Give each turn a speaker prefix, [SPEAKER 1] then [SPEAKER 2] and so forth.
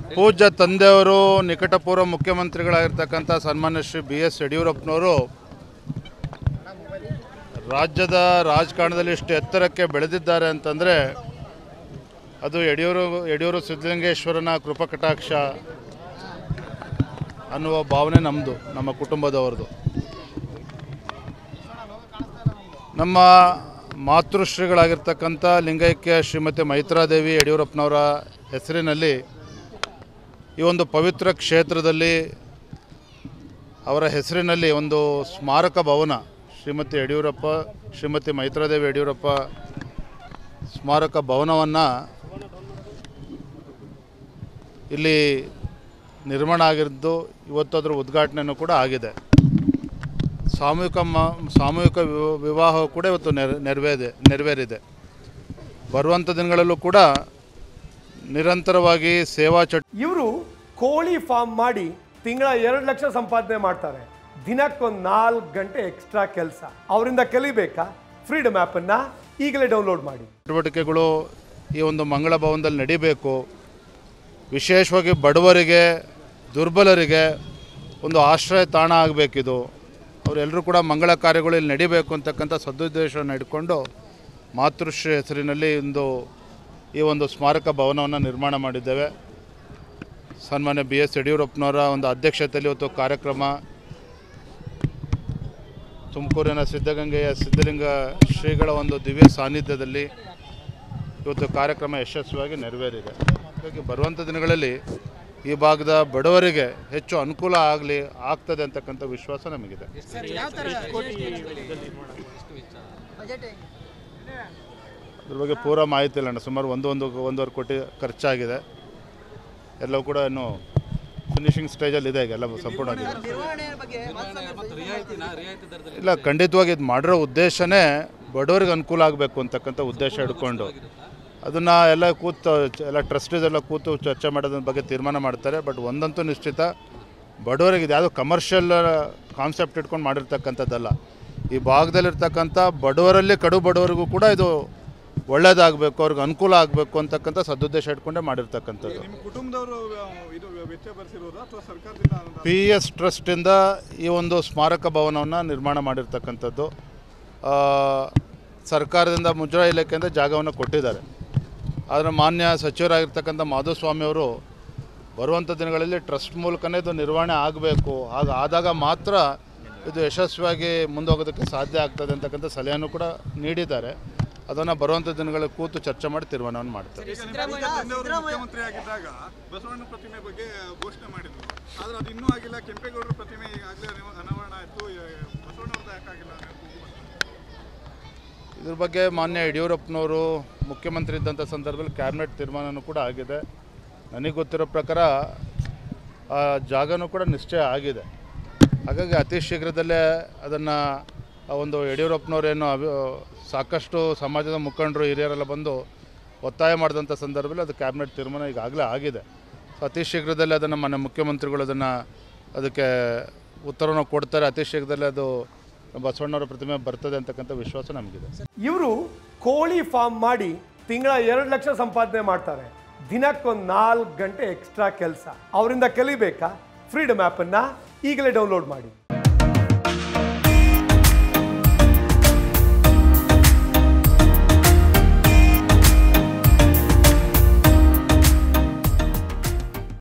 [SPEAKER 1] ಪೂಜ್ಯ ತಂದೆಯವರು ನಿಕಟಪೂರ್ವ ಮುಖ್ಯಮಂತ್ರಿಗಳಾಗಿರ್ತಕ್ಕಂಥ ಸನ್ಮಾನ್ಯ ಶ್ರೀ ಬಿ ಎಸ್ ಯಡಿಯೂರಪ್ಪನವರು ರಾಜ್ಯದ ರಾಜಕಾರಣದಲ್ಲಿ ಇಷ್ಟು ಎತ್ತರಕ್ಕೆ ಬೆಳೆದಿದ್ದಾರೆ ಅಂತಂದರೆ ಅದು ಯಡಿಯೂರು ಯಡಿಯೂರು ಸಿದ್ಧಲಿಂಗೇಶ್ವರನ ಕೃಪಕಟಾಕ್ಷ ಅನ್ನುವ ಭಾವನೆ ನಮ್ಮದು ನಮ್ಮ ಕುಟುಂಬದವ್ರದ್ದು ನಮ್ಮ ಮಾತೃಶ್ರೀಗಳಾಗಿರ್ತಕ್ಕಂಥ ಲಿಂಗೈಕ್ಯ ಶ್ರೀಮತಿ ಮೈತ್ರಾದೇವಿ ಯಡಿಯೂರಪ್ಪನವರ ಹೆಸರಿನಲ್ಲಿ ಈ ಒಂದು ಪವಿತ್ರ ಕ್ಷೇತ್ರದಲ್ಲಿ ಅವರ ಹೆಸರಿನಲ್ಲಿ ಒಂದು ಸ್ಮಾರಕ ಭವನ ಶ್ರೀಮತಿ ಯಡಿಯೂರಪ್ಪ ಶ್ರೀಮತಿ ಮೈತ್ರಾದೇವಿ ಯಡಿಯೂರಪ್ಪ ಸ್ಮಾರಕ ಭವನವನ್ನು ಇಲ್ಲಿ ನಿರ್ಮಾಣ ಆಗಿದ್ದು ಇವತ್ತು ಅದರ ಉದ್ಘಾಟನೆಯೂ ಕೂಡ ಆಗಿದೆ ಸಾಮೂಹಿಕ ಮ ಸಾಮೂಹಿಕ ವಿವ- ವಿವಾಹ ಕೂಡ ಇವತ್ತು ನೆರ ನೆರವೇರಿದೆ ನೆರವೇರಿದೆ ಬರುವಂಥ ದಿನಗಳಲ್ಲೂ ಕೂಡ ನಿರಂತರವಾಗಿ ಸೇವಾ ಚಟ್
[SPEAKER 2] ಇವರು ಕೋಳಿ ಫಾರ್ಮ್ ಮಾಡಿ ತಿಂಗಳ ಎರಡು ಲಕ್ಷ ಸಂಪಾದನೆ ಮಾಡ್ತಾರೆ ದಿನಕ್ಕೊಂದು ನಾಲ್ಕು ಗಂಟೆ ಎಕ್ಸ್ಟ್ರಾ ಕೆಲಸ ಅವರಿಂದ ಕಲಿಬೇಕಾ ಫ್ರೀಡಮ್ ಆ್ಯಪನ್ನು ಈಗಲೇ ಡೌನ್ಲೋಡ್ ಮಾಡಿ
[SPEAKER 1] ಚಟುವಟಿಕೆಗಳು ಈ ಒಂದು ಮಂಗಳ ಭವನದಲ್ಲಿ ನಡಿಬೇಕು ವಿಶೇಷವಾಗಿ ಬಡವರಿಗೆ ದುರ್ಬಲರಿಗೆ ಒಂದು ಆಶ್ರಯ ತಾಣ ಆಗಬೇಕಿದು ಅವರೆಲ್ಲರೂ ಕೂಡ ಮಂಗಳ ಕಾರ್ಯಗಳು ಇಲ್ಲಿ ನಡಿಬೇಕು ಅಂತಕ್ಕಂಥ ಸದುದ್ದೇಶವನ್ನು ಇಟ್ಕೊಂಡು ಮಾತೃಶ್ರೀ ಹೆಸರಿನಲ್ಲಿ ಒಂದು ಈ ಒಂದು ಸ್ಮಾರಕ ಭವನವನ್ನು ನಿರ್ಮಾಣ ಮಾಡಿದ್ದೇವೆ ಸನ್ಮಾನ್ಯ ಬಿ ಎಸ್ ಯಡಿಯೂರಪ್ಪನವರ ಒಂದು ಅಧ್ಯಕ್ಷತೆಯಲ್ಲಿ ಇವತ್ತು ಕಾರ್ಯಕ್ರಮ ತುಮಕೂರಿನ ಸಿದ್ಧಗಂಗೆಯ ಸಿದ್ಧಲಿಂಗ ಶ್ರೀಗಳ ಒಂದು ದಿವ್ಯ ಸಾನ್ನಿಧ್ಯದಲ್ಲಿ ಇವತ್ತು ಕಾರ್ಯಕ್ರಮ ಯಶಸ್ವಿಯಾಗಿ ನೆರವೇರಿದೆ ಹಾಗಾಗಿ ಬರುವಂಥ ದಿನಗಳಲ್ಲಿ ಈ ಭಾಗದ ಬಡವರಿಗೆ ಹೆಚ್ಚು ಅನುಕೂಲ ಆಗಲಿ ಆಗ್ತದೆ ಅಂತಕ್ಕಂಥ ವಿಶ್ವಾಸ ನಮಗಿದೆ ಅದ್ರ ಬಗ್ಗೆ ಪೂರ ಮಾಹಿತಿ ಇಲ್ಲ ಅಣ್ಣ ಸುಮಾರು ಒಂದು ಒಂದು ಒಂದೂವರೆ ಕೋಟಿ ಖರ್ಚಾಗಿದೆ ಎಲ್ಲವೂ ಕೂಡ ಇನ್ನು ಫಿನಿಶಿಂಗ್ ಸ್ಟೇಜಲ್ಲಿ ಇದೆ ಈಗ ಎಲ್ಲ ಸಂಪೂರ್ಣವಾಗಿದೆ ಇಲ್ಲ ಖಂಡಿತವಾಗಿ ಇದು ಮಾಡಿರೋ ಉದ್ದೇಶನೇ ಬಡವರಿಗೆ ಅನುಕೂಲ ಆಗಬೇಕು ಅಂತಕ್ಕಂಥ ಉದ್ದೇಶ ಇಟ್ಕೊಂಡು ಅದನ್ನು ಎಲ್ಲ ಕೂತು ಚ- ಎಲ್ಲ ಟ್ರಸ್ಟೀಸ್ ಎಲ್ಲ ಕೂತು ಚರ್ಚೆ ಮಾಡೋದ್ರ ಬಗ್ಗೆ ತೀರ್ಮಾನ ಮಾಡ್ತಾರೆ ಬಟ್ ಒಂದಂತೂ ನಿಶ್ಚಿತ ಬಡವರಿಗೆ ಇದು ಯಾವುದೋ ಕಮರ್ಷಿಯಲ್ ಕಾನ್ಸೆಪ್ಟ್ ಇಟ್ಕೊಂಡು ಮಾಡಿರ್ತಕ್ಕಂಥದ್ದಲ್ಲ ಈ ಭಾಗದಲ್ಲಿರ್ತಕ್ಕಂಥ ಬಡವರಲ್ಲಿ ಕಡು ಬಡವರಿಗೂ ಕೂಡ ಇದು ಒಳ್ಳೇದಾಗಬೇಕು ಅವ್ರಿಗೆ ಅನುಕೂಲ ಆಗಬೇಕು ಅಂತಕ್ಕಂಥ ಸದುದ್ದೇಶ ಇಟ್ಕೊಂಡೇ ಮಾಡಿರ್ತಕ್ಕಂಥದ್ದು
[SPEAKER 3] ನಿಮ್ಮ ಕುಟುಂಬದವರು ಆ, ಇದು ವೆಚ್ಚ ಭರಿಸಿರೋದು ಅಥವಾ ಸರ್ಕಾರದಿಂದ ಅನುದಾನ?
[SPEAKER 1] ಪಿ ಎಸ್ ಟ್ರಸ್ಟಿಂದ ಈ ಒಂದು ಸ್ಮಾರಕ ಭವನವನ್ನು ನಿರ್ಮಾಣ ಮಾಡಿರ್ತಕ್ಕಂಥದ್ದು ಆ, ಸರ್ಕಾರದಿಂದ ಮುಜರಾಯಿ ಇಲಾಖೆಯಿಂದ ಜಾಗವನ್ನು ಕೊಟ್ಟಿದ್ದಾರೆ ಆದರೆ ಮಾನ್ಯ ಸಚಿವರಾಗಿರ್ತಕ್ಕಂಥ ಮಾಧುಸ್ವಾಮಿಯವರು ಬರುವಂಥ ದಿನಗಳಲ್ಲಿ ಟ್ರಸ್ಟ್ ಮೂಲಕನೇ ಇದು ನಿರ್ವಹಣೆ ಆಗಬೇಕು ಹಾಗೆ ಆದಾಗ ಮಾತ್ರ ಇದು ಯಶಸ್ವಿಯಾಗಿ ಮುಂದೋಗೋದಕ್ಕೆ ಸಾಧ್ಯ ಆಗ್ತದೆ ಅಂತಕ್ಕಂಥ ಸಲಹೆಯನ್ನು ಕೂಡ ನೀಡಿದ್ದಾರೆ ಅದನ್ನು ಬರುವಂಥ ದಿನಗಳಲ್ಲಿ ಕೂತು ಚರ್ಚೆ ಮಾಡಿ ತೀರ್ಮಾನವನ್ನು ಮಾಡ್ತಾರೆ
[SPEAKER 3] ಈಗ ನಿಮ್ಮ ಪೂಜ್ಯ ತಂದೆಯವರು ಮುಖ್ಯಮಂತ್ರಿ ಆಗಿದ್ದಾಗ ಬಸವಣ್ಣ ಪ್ರತಿಮೆ ಬಗ್ಗೆ ಘೋಷಣೆ ಮಾಡಿದ್ರು ಆದ್ರೆ ಅದು ಇನ್ನೂ ಆಗಿಲ್ಲ ಕೆಂಪೇಗೌಡರ ಪ್ರತಿಮೆ ಈಗಾಗಲೇ ಅನಾವರಣ ಆಯಿತು ಬಸವಣ್ಣವ್ರದ್ದು ಯಾಕಾಗಿಲ್ಲ
[SPEAKER 1] ಇದ್ರ ಬಗ್ಗೆ ಮಾನ್ಯ ಯಡಿಯೂರಪ್ಪನವರು ಮುಖ್ಯಮಂತ್ರಿ ಇದ್ದಂಥ ಸಂದರ್ಭದಲ್ಲಿ ಕ್ಯಾಬಿನೆಟ್ ತೀರ್ಮಾನನೂ ಕೂಡ ಆಗಿದೆ ನನಗೆ ಗೊತ್ತಿರೋ ಪ್ರಕಾರ ಆ ಜಾಗನೂ ಕೂಡ ನಿಶ್ಚಯ ಆಗಿದೆ ಹಾಗಾಗಿ ಅತಿ ಶೀಘ್ರದಲ್ಲೇ ಅದನ್ನು ಒಂದು ಯಡಿಯೂರಪ್ಪನವರೇನು ಅಭಿ ಸಾಕಷ್ಟು ಸಮಾಜದ ಮುಖಂಡರು ಹಿರಿಯರೆಲ್ಲ ಬಂದು ಒತ್ತಾಯ ಮಾಡಿದಂಥ ಸಂದರ್ಭದಲ್ಲಿ ಅದು ಕ್ಯಾಬಿನೆಟ್ ತೀರ್ಮಾನ ಈಗಾಗಲೇ ಆಗಿದೆ ಸೊ ಅತಿ ಶೀಘ್ರದಲ್ಲೇ ಅದನ್ನು ಮಾನ್ಯ ಮುಖ್ಯಮಂತ್ರಿಗಳು ಅದನ್ನು ಅದಕ್ಕೆ ಉತ್ತರವನ್ನು ಕೊಡ್ತಾರೆ ಅತಿ ಶೀಘ್ರದಲ್ಲೇ ಅದು ಬಸವಣ್ಣವರ ಪ್ರತಿಮೆ ಬರ್ತದೆ ಅಂತಕ್ಕಂಥ ವಿಶ್ವಾಸ ನಮಗಿದೆ
[SPEAKER 2] ಇವರು ಕೋಳಿ ಫಾರ್ಮ್ ಮಾಡಿ ತಿಂಗಳ ಎರಡು ಲಕ್ಷ ಸಂಪಾದನೆ ಮಾಡ್ತಾರೆ ದಿನಕ್ಕೊಂದು ನಾಲ್ಕು ಗಂಟೆ ಎಕ್ಸ್ಟ್ರಾ ಕೆಲಸ ಅವರಿಂದ ಕಲಿಬೇಕಾ ಫ್ರೀಡಮ್ ಆ್ಯಪನ್ನು ಈಗಲೇ ಡೌನ್ಲೋಡ್ ಮಾಡಿ